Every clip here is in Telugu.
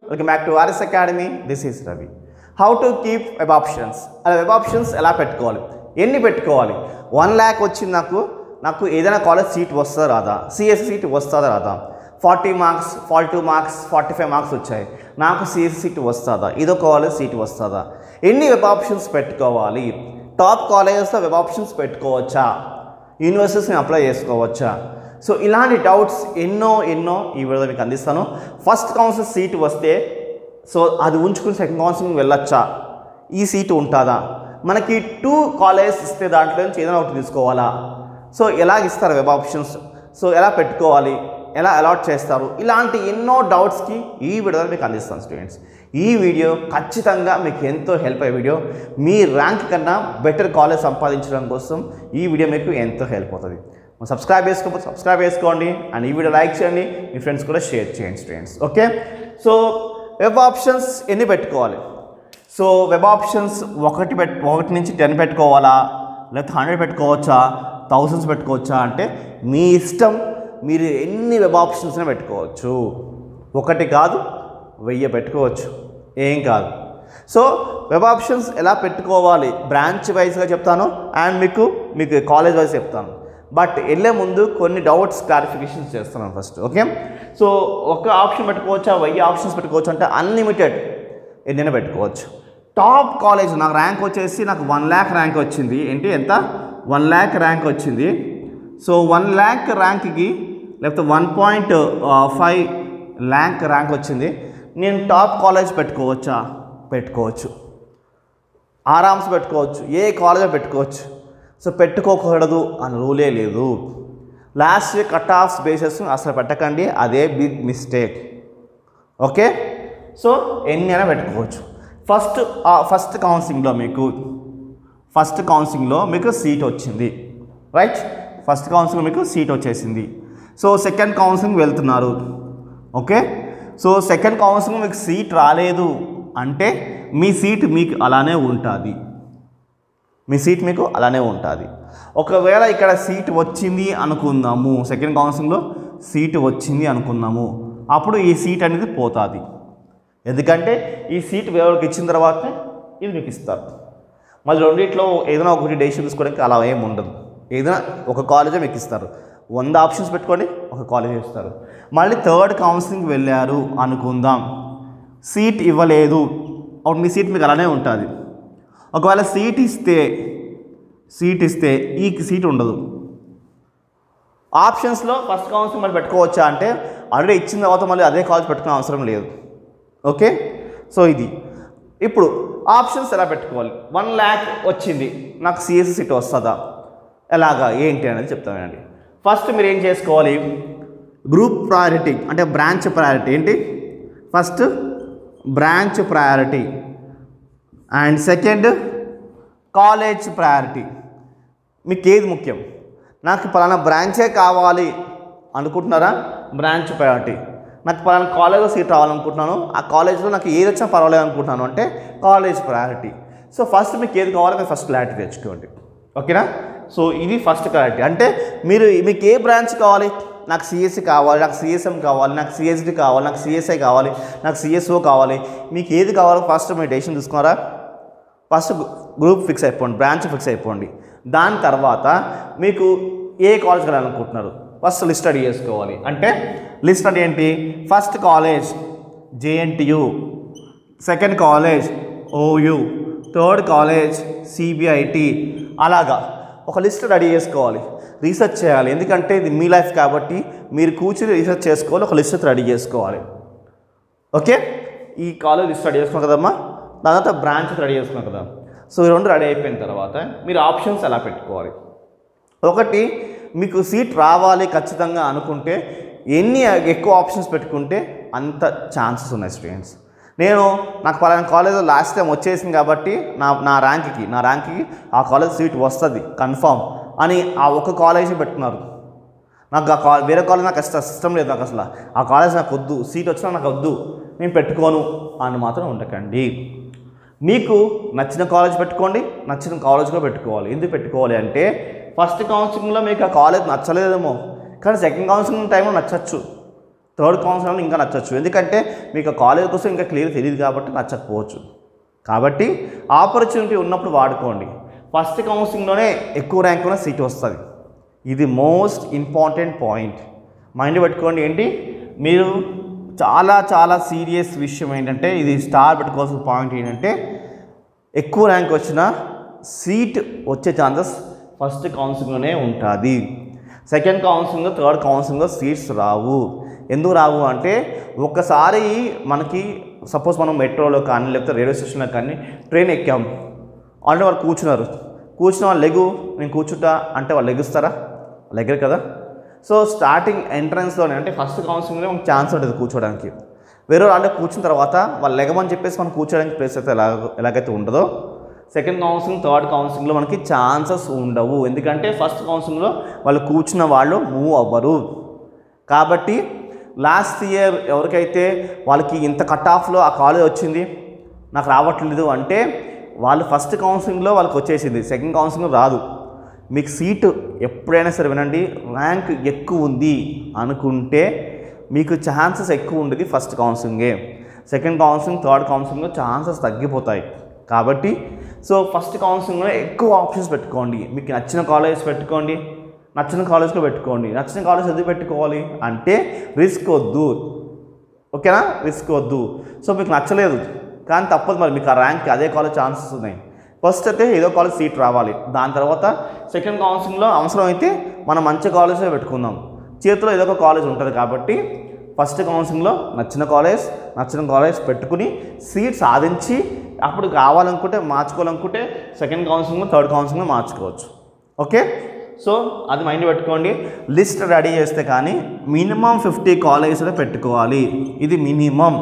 welcome back to RS academy this is Ravi how to keep web options అలా వెబ్ ఆప్షన్స్ ఎలా పెట్టుకోవాలి ఎన్ని పెట్టుకోవాలి వన్ ల్యాక్ వచ్చింది నాకు నాకు ఏదైనా కాలేజ్ సీట్ వస్తుందా రాదా సిఎస్ సీట్ వస్తుందా రాదా forty marks forty two marks forty five marks వచ్చాయి నాకు సిఎస్ సీట్ వస్తుందా ఇదో కాలేజ్ సీట్ వస్తుందా ఎన్ని వెబ్ ఆప్షన్స్ పెట్టుకోవాలి టాప్ కాలేజెస్లో వెబ్ ఆప్షన్స్ పెట్టుకోవచ్చా యూనివర్సిటీస్ని అప్లై చేసుకోవచ్చా సో ఇలాంటి డౌట్స్ ఎన్నో ఎన్నో ఈ వీడియోలో మీకు అందిస్తాను ఫస్ట్ కౌన్సిల్ సీట్ వస్తే సో అది ఉంచుకుని సెకండ్ కౌన్సిలింగ్ వెళ్ళొచ్చా ఈ సీట్ ఉంటుందా మనకి టూ కాలేజెస్ ఇస్తే దాంట్లో నుంచి ఏదైనా ఒకటి తీసుకోవాలా సో ఎలా ఇస్తారు వెబ్ ఆప్షన్స్ సో ఎలా పెట్టుకోవాలి ఎలా అలాట్ చేస్తారు ఇలాంటి ఎన్నో డౌట్స్కి ఈ వీడియోలో మీకు అందిస్తాను స్టూడెంట్స్ ఈ వీడియో ఖచ్చితంగా మీకు ఎంతో హెల్ప్ అయ్యే వీడియో మీ ర్యాంక్ కన్నా బెటర్ కాలేజ్ సంపాదించడం కోసం ఈ వీడియో మీకు ఎంతో హెల్ప్ అవుతుంది సబ్స్క్రైబ్ చేసుకోకపోతే సబ్స్క్రైబ్ చేసుకోండి అండ్ ఈ వీడియో లైక్ చేయండి మీ ఫ్రెండ్స్ కూడా షేర్ చేయండి students okay so web options ఎన్ని పెట్టుకోవాలి సో వెబ్ ఆప్షన్స్ ఒకటి పెట్ ఒకటి నుంచి టెన్ పెట్టుకోవాలా లేకపోతే హండ్రెడ్ పెట్టుకోవచ్చా థౌసండ్స్ పెట్టుకోవచ్చా అంటే మీ ఇష్టం మీరు ఎన్ని వెబ్ ఆప్షన్స్నే పెట్టుకోవచ్చు ఒకటి కాదు వెయ్యి పెట్టుకోవచ్చు ఏం కాదు సో వెబ్ ఆప్షన్స్ ఎలా పెట్టుకోవాలి బ్రాంచ్ వైజ్గా చెప్తాను అండ్ మీకు మీకు కాలేజ్ వైజ్ చెప్తాను బట్ వెళ్ళే ముందు కొన్ని డౌట్స్ క్లారిఫికేషన్స్ చేస్తున్నాను ఫస్ట్ ఓకే సో ఒక ఆప్షన్ పెట్టుకోవచ్చా వెయ్యి ఆప్షన్స్ పెట్టుకోవచ్చు అంటే అన్లిమిటెడ్ ఎన్నైనా పెట్టుకోవచ్చు టాప్ కాలేజ్ నాకు ర్యాంక్ వచ్చేసి నాకు వన్ ల్యాక్ ర్యాంక్ వచ్చింది ఏంటి ఎంత వన్ ల్యాక్ ర్యాంక్ వచ్చింది సో వన్ ల్యాక్ ర్యాంక్కి లేకపోతే one point five lakh rank వచ్చింది నేను టాప్ కాలేజ్ పెట్టుకోవచ్చా పెట్టుకోవచ్చు ఆరామ్స్ పెట్టుకోవచ్చు ఏ కాలేజ్ పెట్టుకోవచ్చు సో పెట్టుకోకూడదు అని రూలే లేదు last year cut offs basis అసలు పెట్టకండి అదే బిగ్ మిస్టేక్ ఓకే సో ఎన్ని అయినా పెట్టుకోవచ్చు ఫస్ట్ ఫస్ట్ కౌన్సిలింగ్లో మీకు ఫస్ట్ కౌన్సిలింగ్లో మీకు సీట్ వచ్చింది రైట్ ఫస్ట్ కౌన్సిలింగ్ మీకు సీట్ వచ్చేసింది సో సెకండ్ కౌన్సిలింగ్ వెళ్తున్నారు ఓకే సో సెకండ్ కౌన్సిలింగ్ మీకు సీట్ రాలేదు అంటే మీ సీట్ మీకు అలానే ఉంటుంది మీ సీట్ మీకు అలానే ఉంటుంది ఒకవేళ ఇక్కడ సీట్ వచ్చింది అనుకుందాము సెకండ్ కౌన్సిలింగ్లో సీట్ వచ్చింది అనుకుందాము అప్పుడు ఈ సీట్ అనేది పోతుంది ఎందుకంటే ఈ సీట్ వేరేకి ఇచ్చిన తర్వాత ఇది మీకు ఇస్తారు మళ్ళీ రెండిట్లో ఏదైనా ఒకటి డెసిషన్ తీసుకోవడానికి అలా ఏం ఉండదు ఏదైనా ఒక కాలేజే మీకు ఇస్తారు వంద ఆప్షన్స్ పెట్టుకొని ఒక కాలేజ్ ఇస్తారు మళ్ళీ థర్డ్ కౌన్సిలింగ్ వెళ్ళారు అనుకుందాం సీట్ ఇవ్వలేదు అప్పుడు మీ సీట్ మీకు అలానే ఉంటుంది ఒకవేళ సీట్ ఇస్తే సీట్ ఇస్తే ఈ సీట్ ఉండదు ఆప్షన్స్లో ఫస్ట్ కౌన్సిలింగ్ మళ్ళీ పెట్టుకోవచ్చా అంటే ఆల్రెడీ ఇచ్చిన తర్వాత మళ్ళీ అదే కాలేజ్ పెట్టుకునే అవసరం లేదు ఓకే సో ఇది ఇప్పుడు ఆప్షన్స్ ఎలా పెట్టుకోవాలి వన్ ల్యాక్ వచ్చింది నాకు సిఎస్సి సీట్ వస్తుందా ఎలాగా ఏంటి అనేది చెప్తానండి ఫస్ట్ మీరు ఏం చేసుకోవాలి గ్రూప్ ప్రయారిటీ అంటే బ్రాంచ్ ప్రయారిటీ ఏంటి first branch priority and second college priority మీకు ఏది ముఖ్యం నాకు పలానా బ్రాంచే కావాలి అనుకుంటున్నారా బ్రాంచ్ ప్రయారిటీ నాకు పలానా కాలేజ్లో సీట్ రావాలనుకుంటున్నాను ఆ కాలేజ్లో నాకు ఏది వచ్చినా పర్వాలేదు అనుకుంటున్నాను అంటే కాలేజ్ ప్రయారిటీ సో ఫస్ట్ మీకు ఏది కావాలో మీరు ఫస్ట్ క్లారిటీ తెచ్చుకోండి ఓకేనా సో ఇది ఫస్ట్ క్లారిటీ అంటే మీరు మీకు ఏ బ్రాంచ్ కావాలి నాకు సిఎస్సి కావాలి నాకు సిఎస్ఎం కావాలి నాకు సిఎస్డి కావాలి నాకు సిఎస్ఐ కావాలి నాకు సిఎస్ఓ కావాలి మీకు ఏది కావాలో ఫస్ట్ మీరు డెసిషన్ తీసుకున్నారా ఫస్ట్ గ్రూప్ ఫిక్స్ అయిపోండి బ్రాంచ్ ఫిక్స్ అయిపోండి దాని తర్వాత మీకు ఏ కాలేజ్కి వెళ్ళాలనుకుంటున్నారు ఫస్ట్ లిస్ట్ స్టడీ చేసుకోవాలి అంటే లిస్ట్ స్టడీ ఏంటి first college JNTU second college OU third college CBIT అలాగా ఒక లిస్ట్ రెడీ చేసుకోవాలి రీసెర్చ్ చేయాలి ఎందుకంటే ఇది మీ లైఫ్ కాబట్టి మీరు కూర్చుని రీసెర్చ్ చేసుకోవాలి ఒక లిస్ట్ రెడీ చేసుకోవాలి ఓకే ఈ కాలేజ్ లిస్ట్ రెడీ చేసుకున్నాం కదమ్మా దాని తర్వాత బ్రాంచ్ రెడీ చేసుకున్నాం కదా సో ఈ రెండు రెడీ అయిపోయిన తర్వాత మీరు ఆప్షన్స్ ఎలా పెట్టుకోవాలి ఒకటి మీకు సీట్ రావాలి ఖచ్చితంగా అనుకుంటే ఎన్ని ఎక్కువ ఆప్షన్స్ పెట్టుకుంటే అంత ఛాన్సెస్ ఉన్నాయి స్టూడెంట్స్ నేను నాకు పలానా కాలేజ్ లాస్ట్ టైం వచ్చేసింది కాబట్టి నా నా ర్యాంక్కి నా ర్యాంక్కి ఆ కాలేజ్ సీట్ వస్తుంది కన్ఫామ్ అని ఆ ఒక కాలేజ్ పెట్టుకున్నారు నాకు ఆ కా వేరే కాలేజ్ నాకు అసలు ఇష్టం లేదు నాకు అసలు ఆ కాలేజ్ నాకు వద్దు సీట్ వచ్చినా నాకు వద్దు నేను పెట్టుకోను అని మాత్రం ఉండకండి మీకు నచ్చిన కాలేజ్ పెట్టుకోండి నచ్చిన కాలేజ్లో పెట్టుకోవాలి ఎందుకు పెట్టుకోవాలి అంటే ఫస్ట్ కౌన్సిలింగ్లో మీకు ఆ కాలేజ్ నచ్చలేదేమో కానీ సెకండ్ కౌన్సిలింగ్ టైంలో నచ్చచ్చు థర్డ్ కౌన్సిలింగ్ ఇంకా నచ్చచ్చు ఎందుకంటే మీకు కాలేజ్ కోసం ఇంకా క్లియర్ తెలియదు కాబట్టి నచ్చకపోవచ్చు కాబట్టి ఆపర్చునిటీ ఉన్నప్పుడు వాడుకోండి ఫస్ట్ కౌన్సిలింగ్లోనే ఎక్కువ ర్యాంక్ ఉన్న సీట్ వస్తుంది ఇది మోస్ట్ ఇంపార్టెంట్ పాయింట్ మైండ్ పెట్టుకోండి ఏంటి మీరు చాలా చాలా సీరియస్ విషయం ఏంటంటే ఇది స్టార్ పెట్టుకోవాల్సిన పాయింట్ ఏంటంటే ఎక్కువ ర్యాంక్ వచ్చిన సీట్ వచ్చే ఛాన్సెస్ ఫస్ట్ కౌన్సిలింగ్లోనే ఉంటుంది సెకండ్ కౌన్సిలింగ్ థర్డ్ కౌన్సిలింగ్లో సీట్స్ రావు ఎందుకు రావు అంటే ఒక్కసారి మనకి సపోజ్ మనం మెట్రోలో కానీ లేకపోతే రైల్వే స్టేషన్లో కానీ ట్రైన్ ఎక్కాం అంటే వాళ్ళు కూర్చున్నారు కూర్చున్న వాళ్ళు లెగు నేను కూర్చుంటా అంటే వాళ్ళు లెగుస్తారా లెగరు కదా సో స్టార్టింగ్ ఎంట్రన్స్లోనే అంటే ఫస్ట్ కౌన్సిలింగ్లో మనకు ఛాన్స్ ఉంటుంది కూర్చోడానికి వేరే వాళ్ళు కూర్చున్న తర్వాత వాళ్ళు లెగమని చెప్పేసి మనం కూర్చోడానికి ప్లేస్ అయితే ఎలా ఎలాగైతే ఉండదో సెకండ్ కౌన్సిలింగ్ థర్డ్ కౌన్సిలింగ్లో మనకి ఛాన్సెస్ ఉండవు ఎందుకంటే ఫస్ట్ కౌన్సిలింగ్లో వాళ్ళు కూర్చున్న వాళ్ళు మూవ్ అవ్వరు కాబట్టి లాస్ట్ ఇయర్ ఎవరికైతే వాళ్ళకి ఇంత కట్ ఆఫ్లో ఆ కాలేజ్ వచ్చింది నాకు రావట్లేదు అంటే వాళ్ళు ఫస్ట్ కౌన్సిలింగ్లో వాళ్ళకి వచ్చేసింది సెకండ్ కౌన్సిలింగ్ రాదు మీకు సీటు ఎప్పుడైనా సరే వినండి ర్యాంక్ ఎక్కువ ఉంది అనుకుంటే మీకు ఛాన్సెస్ ఎక్కువ ఉండేది ఫస్ట్ కౌన్సిలింగే సెకండ్ కౌన్సిలింగ్ థర్డ్ కౌన్సిలింగ్లో ఛాన్సెస్ తగ్గిపోతాయి కాబట్టి సో ఫస్ట్ కౌన్సిలింగ్లో ఎక్కువ ఆప్షన్స్ పెట్టుకోండి మీకు నచ్చిన కాలేజ్ పెట్టుకోండి నచ్చిన కాలేజ్లో పెట్టుకోండి నచ్చిన కాలేజ్ ఎందుకు పెట్టుకోవాలి అంటే రిస్క్ వద్దు ఓకేనా రిస్క్ వద్దు సో మీకు నచ్చలేదు కానీ తప్పదు మరి మీకు ఆ ర్యాంక్ అదే కాలేజ్ ఛాన్సెస్ ఉన్నాయి ఫస్ట్ అయితే ఏదో కాలేజ్ సీట్ రావాలి దాని తర్వాత సెకండ్ కౌన్సిలింగ్లో అవసరం అయితే మనం మంచి కాలేజే పెట్టుకుందాం చేతిలో ఏదో ఒక కాలేజ్ ఉంటుంది కాబట్టి ఫస్ట్ కౌన్సిలింగ్లో నచ్చిన కాలేజ్ నచ్చిన కాలేజ్ పెట్టుకుని సీట్ సాధించి అప్పుడు కావాలనుకుంటే మార్చుకోవాలనుకుంటే సెకండ్ కౌన్సిలింగ్ థర్డ్ కౌన్సిలింగ్ మార్చుకోవచ్చు ఓకే సో అది మైండ్ పెట్టుకోండి లిస్ట్ రెడీ చేస్తే కానీ మినిమం ఫిఫ్టీ కాలేజెస్ పెట్టుకోవాలి ఇది మినిమం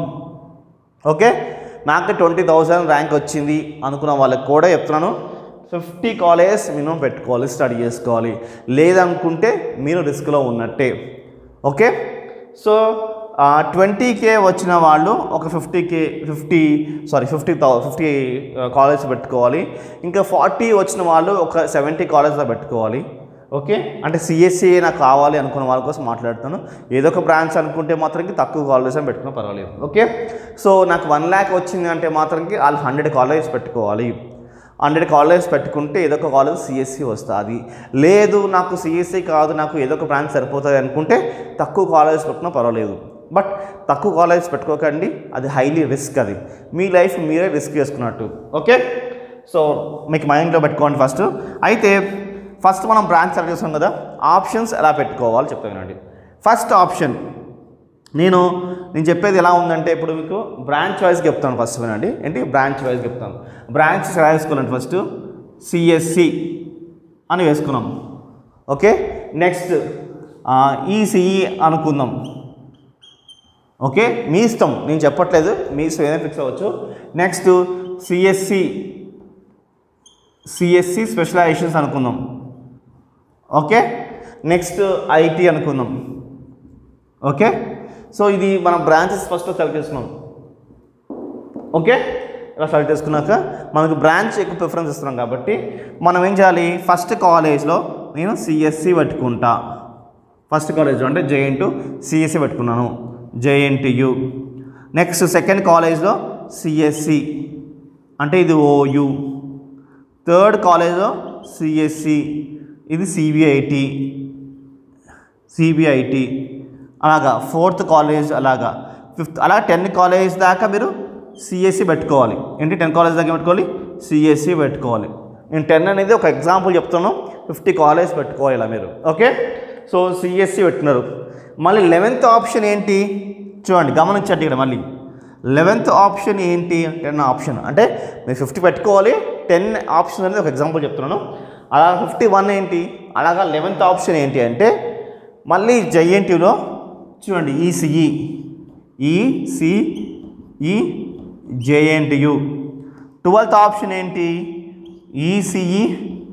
ఓకే నాకు ట్వంటీ థౌజండ్ ర్యాంక్ వచ్చింది అనుకున్న వాళ్ళకి కూడా చెప్తున్నాను ఫిఫ్టీ కాలేజెస్ మినిమం పెట్టుకోవాలి స్టడీ చేసుకోవాలి లేదనుకుంటే మీరు రిస్క్లో ఉన్నట్టే ఓకే సో ట్వంటీ కే వచ్చిన వాళ్ళు ఒక fifty K fifty sorry fifty thou fifty college పెట్టుకోవాలి ఇంకా ఫార్టీ వచ్చిన వాళ్ళు ఒక సెవెంటీ కాలేజ్లో పెట్టుకోవాలి ఓకే అంటే సిఎస్సి నాకు కావాలి అనుకున్న వాళ్ళ కోసం మాట్లాడుతాను ఏదో ఒక బ్రాంచ్ అనుకుంటే మాత్రంకి తక్కువ కాలేజ్ అని పెట్టుకున్నా పర్వాలేదు ఓకే సో నాకు వన్ ల్యాక్ వచ్చింది అంటే మాత్రంకి వాళ్ళు హండ్రెడ్ కాలేజ్ పెట్టుకోవాలి హండ్రెడ్ కాలేజ్ పెట్టుకుంటే ఏదో ఒక కాలేజ్ సిఎస్సి వస్తుంది లేదు నాకు సిఎస్సి కాదు నాకు ఏదో ఒక బ్రాంచ్ సరిపోతుంది అనుకుంటే తక్కువ కాలేజ్ పెట్టుకున్నా పర్వాలేదు బట్ తక్కువ కాలేజ్ పెట్టుకోకండి అది హైలీ రిస్క్ అది మీ లైఫ్ మీరే రిస్క్ చేసుకున్నట్టు ఓకే సో మీకు మైండ్లో పెట్టుకోండి ఫస్ట్ అయితే ఫస్ట్ మనం బ్రాంచ్ సెలెక్ట్ చేస్తాం కదా ఆప్షన్స్ ఎలా పెట్టుకోవాలి చెప్తా వినండి ఫస్ట్ ఆప్షన్ నేను నేను చెప్పేది ఎలా ఉందంటే ఇప్పుడు మీకు బ్రాంచ్ వైజ్గా చెప్తాను ఫస్ట్ వినండి ఏంటి బ్రాంచ్ వైజ్ చెప్తాను బ్రాంచ్ ఎలా వేసుకోవాలండి ఫస్ట్ సిఎస్సి అని వేసుకున్నాం ఓకే నెక్స్ట్ ఈసీఈ అనుకుందాం ఓకే మీ ఇష్టం నేను చెప్పట్లేదు మీ ఇష్టం ఏదైనా ఫిక్స్ అవ్వచ్చు నెక్స్ట్ సిఎస్సి సిఎస్సి స్పెషలైజేషన్స్ అనుకుందాం ఓకే నెక్స్ట్ ఐటీ అనుకుందాం ఓకే సో ఇది మనం బ్రాంచెస్ ఫస్ట్ సెలెక్ట్ చేసుకున్నాం ఓకే ఇలా సెలెక్ట్ చేసుకున్నాక మనకు బ్రాంచ్ ఎక్కువ ప్రిఫరెన్స్ ఇస్తున్నాం కాబట్టి మనం ఏం చేయాలి ఫస్ట్ కాలేజ్లో నేను సిఎస్సి పెట్టుకుంటా ఫస్ట్ కాలేజ్లో అంటే జేఎన్ టు సిఎస్సి పెట్టుకున్నాను జేఎన్టీయు నెక్స్ట్ సెకండ్ కాలేజ్లో సిఎస్సి అంటే ఇది ఓయు థర్డ్ కాలేజ్లో సిఎస్సి ఇది సిబిఐటి సిబిఐటి అలాగా ఫోర్త్ కాలేజ్ అలాగా ఫిఫ్త్ అలా టెన్ కాలేజ్ దాకా మీరు సిఎస్సి పెట్టుకోవాలి ఏంటి టెన్ కాలేజ్ దాకా పెట్టుకోవాలి సిఎస్సి పెట్టుకోవాలి నేను టెన్ అనేది ఒక ఎగ్జాంపుల్ చెప్తాను ఫిఫ్టీ కాలేజ్ పెట్టుకోవాలి ఇలా మీరు ఓకే సో సిఎస్సి పెట్టినారు మళ్ళీ లెవెన్త్ ఆప్షన్ ఏంటి చూడండి గమనించండి ఇక్కడ మళ్ళీ లెవెన్త్ ఆప్షన్ ఏంటి టెన్ ఆప్షన్ అంటే మీరు ఫిఫ్టీ పెట్టుకోవాలి టెన్ ఆప్షన్ అనేది ఒక ఎగ్జాంపుల్ చెప్తున్నాను అలా ఫిఫ్టీ వన్ ఏంటి అలాగా లెవెన్త్ ఆప్షన్ ఏంటి అంటే మళ్ళీ జైఎన్టీలో చూడండి ECE ECE JNTU twelfth option ఏంటి ఈసీఈ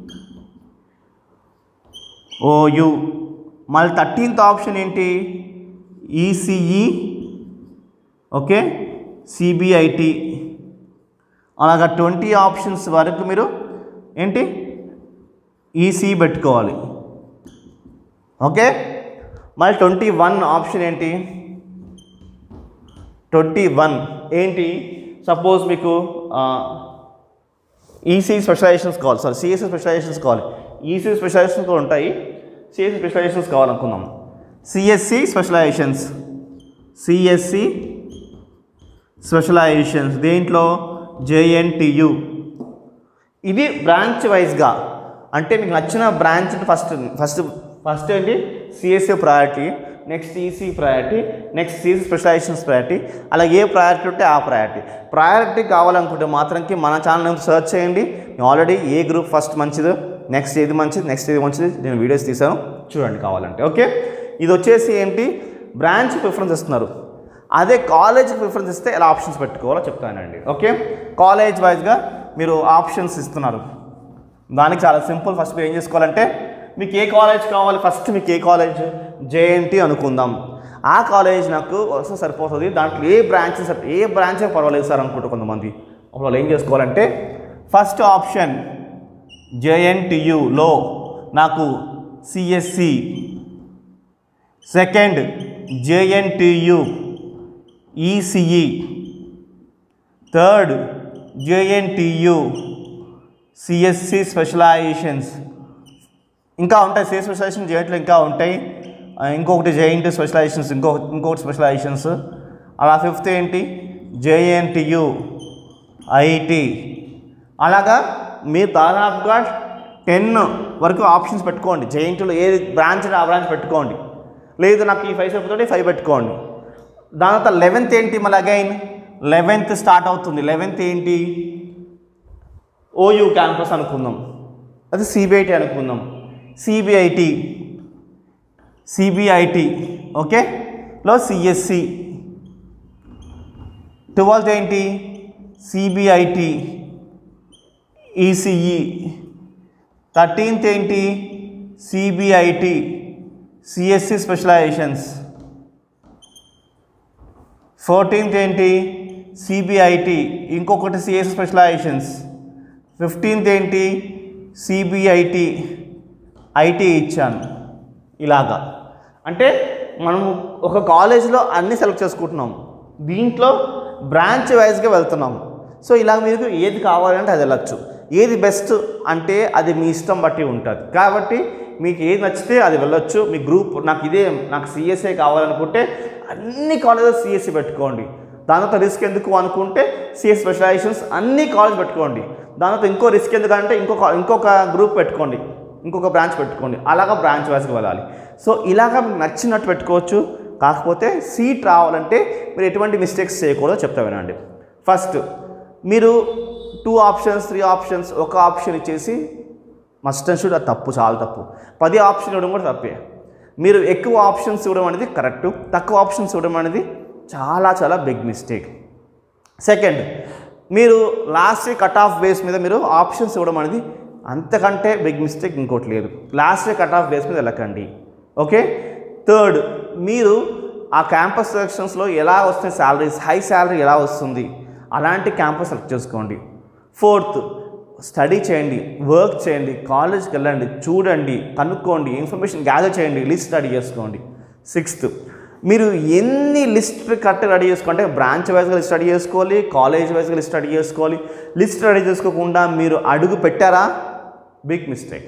ఓయు మళ్ళీ థర్టీన్త్ ఆప్షన్ ఏంటి ఈసీఈ ఓకే సిబిఐటి అలాగా ట్వంటీ ఆప్షన్స్ వరకు మీరు ఏంటి ఈసీ పెట్టుకోవాలి ఓకే మళ్ళీ ట్వంటీ వన్ ఆప్షన్ ఏంటి ట్వంటీ వన్ ఏంటి సపోజ్ మీకు ఈసీ స్పెషలైజేషన్స్ కావాలి సారీ సిఎస్సి స్పెషలైజేషన్స్ కావాలి ఈసీ స్పెషలైజేషన్స్ కూడా ఉంటాయి సిఎస్సి స్పెషలైజేషన్స్ కావాలనుకుందాం సిఎస్సి స్పెషలైజేషన్స్ సిఎస్సి స్పెషలైజేషన్స్ దేంట్లో జేఎన్టీయు ఇది బ్రాంచ్ వైజ్గా అంటే మీకు నచ్చిన బ్రాంచ్ ఫస్ట్ ఫస్ట్ ఫస్ట్ ఏంటి CSA priority next EC priority next CSC specialisations priority అలా ఏ ప్రయారిటీ ఉంటే ఆ ప్రయారిటీ ప్రయారిటీ కావాలనుకుంటే మాత్రంకి మన ఛానల్ సెర్చ్ చేయండి నేను ఆల్రెడీ ఏ గ్రూప్ ఫస్ట్ మంచిదో నెక్స్ట్ ఏది మంచిది నెక్స్ట్ ఏది మంచిది నేను వీడియోస్ తీసాను చూడండి కావాలంటే ఓకే ఇది వచ్చేసి ఏంటి బ్రాంచ్ ప్రిఫరెన్స్ ఇస్తున్నారు అదే కాలేజ్కి ప్రిఫరెన్స్ ఇస్తే ఎలా ఆప్షన్స్ పెట్టుకోవాలో చెప్తానండి ఓకే కాలేజ్ వైజ్గా మీరు ఆప్షన్స్ ఇస్తున్నారు దానికి చాలా సింపుల్ ఫస్ట్ మీరు ఏం చేసుకోవాలంటే మీకు ఏ కాలేజ్ కావాలి ఫస్ట్ మీకు ఏ కాలేజ్ జేఎన్టీ అనుకుందాం ఆ కాలేజ్ నాకు వస్తే సరిపోతుంది దాంట్లో ఏ బ్రాంచ్ ఏ బ్రాంచ్ పర్వాలేదు సార్ అనుకుంటారు కొంతమంది అప్పుడు వాళ్ళు ఏం చేసుకోవాలంటే ఫస్ట్ ఆప్షన్ జేఎన్టీయులో నాకు CSC second JNTU ECE third JNTU CSC specialisations ఇంకా ఉంటాయి సిఎస్ స్పెషలైజేషన్ జేఎన్టీలో ఇంకా ఉంటాయి ఆ, ఇంకొకటి జేఎన్టీ స్పెషలైజేషన్స్ ఇంకో ఇంకొకటి స్పెషలైజేషన్స్ అలా ఫిఫ్త్ ఏంటి జేఎన్టీయు ఐటీ అలాగా మీరు దాదాపుగా టెన్ వరకు ఆప్షన్స్ పెట్టుకోండి జేఎన్టీలో ఏది బ్రాంచ్ ఆ బ్రాంచ్ పెట్టుకోండి లేదు నాకు ఈ ఫైవ్ సరిపోతే ఫైవ్ పెట్టుకోండి దాని తర్వాత లెవెన్త్ ఏంటి మళ్ళీ అగైన్ లెవెన్త్ స్టార్ట్ అవుతుంది లెవెన్త్ ఏంటి ఓయూ క్యాంపస్ అనుకుందాం అది సిబిఐటి అనుకుందాం సిబిఐటి సిబిఐటి ఓకే లో సిఎస్సి ట్వెల్త్ ఏంటి సిబిఐటి ఈసిఈ థర్టీన్త్ ఏంటి సిబిఐటి సిఎస్సి స్పెషలైజేషన్స్ ఫోర్టీన్త్ ఏంటి సిబిఐటి ఇంకొకటి సిఎస్ స్పెషలైజేషన్స్ ఫిఫ్టీన్త్ ఏంటి సిబిఐటి ఐటీ ఇచ్చాను ఇలాగా అంటే మనం ఒక కాలేజ్లో అన్నీ సెలెక్ట్ చేసుకుంటున్నాం దీంట్లో బ్రాంచ్ వైజ్గా వెళ్తున్నాం సో ఇలా మీకు ఏది కావాలంటే అది వెళ్ళచ్చు ఏది బెస్ట్ అంటే అది మీ ఇష్టం బట్టి ఉంటుంది కాబట్టి మీకు ఏది నచ్చితే అది వెళ్ళొచ్చు మీ గ్రూప్ నాకు ఇదే నాకు సిఎస్ఏ కావాలనుకుంటే అన్ని కాలేజెస్ సిఎస్సి పెట్టుకోండి దాని తర్వాత రిస్క్ ఎందుకు అనుకుంటే సిఎస్ స్పెషలైజేషన్స్ అన్ని కాలేజ్ పెట్టుకోండి దాని తర్వాత ఇంకో రిస్క్ ఎందుకంటే ఇంకొక ఇంకొక గ్రూప్ పెట్టుకోండి ఇంకొక బ్రాంచ్ పెట్టుకోండి అలాగా బ్రాంచ్ వైజ్గా వెళ్ళాలి సో ఇలాగా మీకు నచ్చినట్టు పెట్టుకోవచ్చు కాకపోతే సీట్ రావాలంటే మీరు ఎటువంటి మిస్టేక్స్ చేయకూడదో చెప్తా వినండి ఫస్ట్ మీరు టూ ఆప్షన్స్ త్రీ ఆప్షన్స్ ఒక ఆప్షన్ ఇచ్చేసి మస్ట్ అండ్ షుడ్ అది తప్పు చాలా తప్పు పది ఆప్షన్ ఇవ్వడం కూడా తప్పే మీరు ఎక్కువ ఆప్షన్స్ ఇవ్వడం అనేది కరెక్ట్ తక్కువ ఆప్షన్స్ ఇవ్వడం అనేది చాలా చాలా బిగ్ మిస్టేక్ సెకండ్ మీరు లాస్ట్ కట్ ఆఫ్ బేస్ మీద మీరు ఆప్షన్స్ ఇవ్వడం అనేది అంతకంటే బిగ్ మిస్టేక్ ఇంకోటి లేదు లాస్ట్ కట్ ఆఫ్ బేస్ మీద వెళ్ళకండి ఓకే థర్డ్ మీరు ఆ క్యాంపస్ సెలక్షన్స్లో ఎలా వస్తాయి శాలరీస్ హై శాలరీ ఎలా వస్తుంది అలాంటి క్యాంపస్ సెలెక్ట్ చేసుకోండి ఫోర్త్ స్టడీ చేయండి వర్క్ చేయండి కాలేజ్కి వెళ్ళండి చూడండి కనుక్కోండి ఇన్ఫర్మేషన్ గ్యాదర్ చేయండి లిస్ట్ స్టడీ చేసుకోండి సిక్స్త్ మీరు ఎన్ని లిస్ట్ కరెక్ట్ రెడీ చేసుకుంటే బ్రాంచ్ వైజ్గా లిస్ట్ స్టడీ చేసుకోవాలి కాలేజ్ వైజ్గా లిస్ట్ స్టడీ చేసుకోవాలి లిస్ట్ రెడీ చేసుకోకుండా మీరు అడుగు పెట్టారా big mistake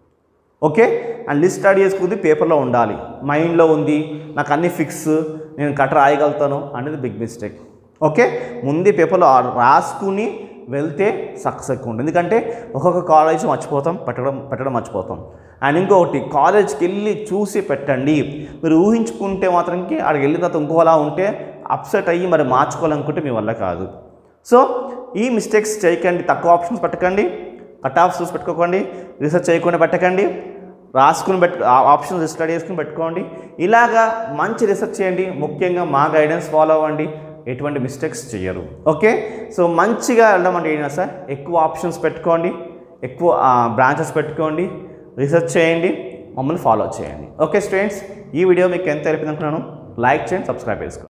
okay and list study చేసుకుంది పేపర్లో ఉండాలి మైండ్లో ఉంది నాకు అన్ని ఫిక్స్ నేను కట్ట రాయగలుగుతాను అనేది బిగ్ మిస్టేక్ ఓకే ముందే పేపర్లో ఆ- రాసుకుని వెళ్తే సక్సెస్ ఎక్కువ ఉంటుంది ఎందుకంటే ఒక్కొక్క కాలేజ్ మర్చిపోతాం పెట్టడం పెట్టడం మర్చిపోతాం అండ్ ఇంకొకటి కాలేజ్కి వెళ్ళి చూసి పెట్టండి మీరు ఊహించుకుంటే మాత్రంకి అక్కడికి వెళ్ళిన తర్వాత ఇంకోలా ఉంటే అప్సెట్ అయ్యి మరి మార్చుకోవాలనుకుంటే మీ వల్ల కాదు సో ఈ మిస్టేక్స్ చేయకండి తక్కువ ఆప్షన్స్ పెట్టకండి కట్ ఆఫ్స్ చూసి పెట్టుకోకండి రీసెర్చ్ చేయకుండా పెట్టకండి రాసుకుని పెట్టు ఆప్షన్స్ స్టడీ చేసుకుని పెట్టుకోండి ఇలాగా మంచి రీసెర్చ్ చేయండి ముఖ్యంగా మా గైడెన్స్ ఫాలో అవ్వండి ఎటువంటి మిస్టేక్స్ చేయరు ఓకే సో మంచిగా వెళ్ళడం అంటే ఏంటంటే సార్ ఎక్కువ ఆప్షన్స్ పెట్టుకోండి ఎక్కువ బ్రాంచెస్ పెట్టుకోండి రీసెర్చ్ చేయండి మమ్మల్ని ఫాలో చేయండి ఓకే స్టూడెంట్స్ ఈ వీడియో మీకు ఎంత తెలిపింది అనుకున్నాను లైక్ చేయండి సబ్స్క్రైబ్ చేసుకోండి